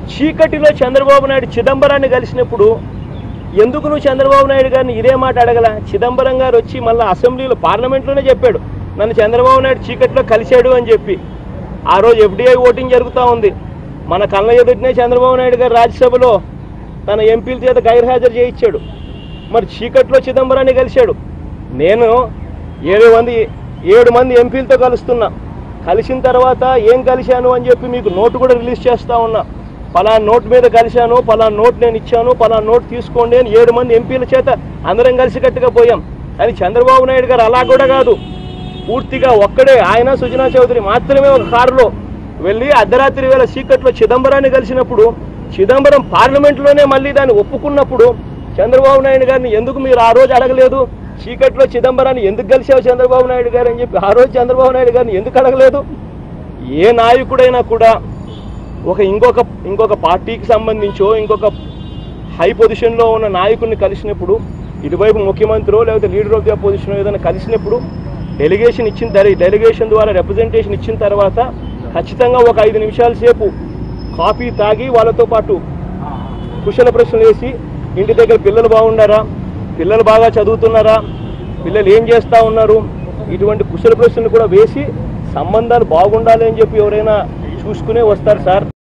చీకటిలో చంద్రబాబు నాయుడు చిదంబరాన్ని కలిసినప్పుడు ఎందుకు నువ్వు చంద్రబాబు నాయుడు గారిని ఇదే మాట అడగల చిదంబరం గారు వచ్చి మళ్ళీ అసెంబ్లీలో పార్లమెంట్లోనే చెప్పాడు నన్ను చంద్రబాబు నాయుడు చీకటిలో కలిశాడు అని చెప్పి ఆ రోజు ఎఫ్డీఐ ఓటింగ్ జరుగుతూ ఉంది మన కళ్ళ ఎదుటినే చంద్రబాబు నాయుడు గారు రాజ్యసభలో తన ఎంపీల చేత గైర్హాజరు చేయించాడు మరి చీకట్లో చిదంబరాన్ని కలిశాడు నేను ఏడు మంది ఏడు మంది ఎంపీలతో కలుస్తున్నా కలిసిన తర్వాత ఏం కలిశాను అని చెప్పి మీకు నోటు కూడా రిలీజ్ చేస్తా ఉన్నా పలానా నోట్ మీద కలిశాను పలానా నోట్ నేను ఇచ్చాను పలానా నోట్ తీసుకోండి అని ఏడు మంది ఎంపీల చేత అందరం కలిసికట్టుగా పోయాం కానీ చంద్రబాబు నాయుడు గారు అలా కూడా కాదు పూర్తిగా ఒక్కడే ఆయన సుజనా చౌదరి మాత్రమే ఒక కారులో వెళ్ళి అర్ధరాత్రి వేళ చీకట్లో చిదంబరాన్ని కలిసినప్పుడు చిదంబరం పార్లమెంట్లోనే మళ్ళీ దాన్ని ఒప్పుకున్నప్పుడు చంద్రబాబు నాయుడు గారిని ఎందుకు మీరు ఆ రోజు అడగలేదు చీకట్లో చిదంబరాన్ని ఎందుకు కలిసావు చంద్రబాబు నాయుడు గారు అని చెప్పి ఆ రోజు చంద్రబాబు నాయుడు గారిని ఎందుకు అడగలేదు ఏ నాయకుడైనా కూడా ఒక ఇంకొక ఇంకొక పార్టీకి సంబంధించో ఇంకొక హై పొజిషన్లో ఉన్న నాయకుడిని కలిసినప్పుడు ఇటువైపు ముఖ్యమంత్రి లేకపోతే లీడర్ ఆఫ్ ది అపోజిషన్ ఏదైనా కలిసినప్పుడు డెలిగేషన్ ఇచ్చిన తర్వాత డెలిగేషన్ ద్వారా రిప్రజెంటేషన్ ఇచ్చిన తర్వాత ఖచ్చితంగా ఒక ఐదు నిమిషాల సేపు కాఫీ తాగి వాళ్ళతో పాటు కుశల ప్రశ్నలు వేసి ఇంటి దగ్గర పిల్లలు బాగున్నారా పిల్లలు బాగా చదువుతున్నారా పిల్లలు ఏం చేస్తూ ఉన్నారు ఇటువంటి కుశల ప్రశ్నలు కూడా వేసి సంబంధాలు బాగుండాలి అని చెప్పి ఎవరైనా చూసుకునే వస్తారు సార్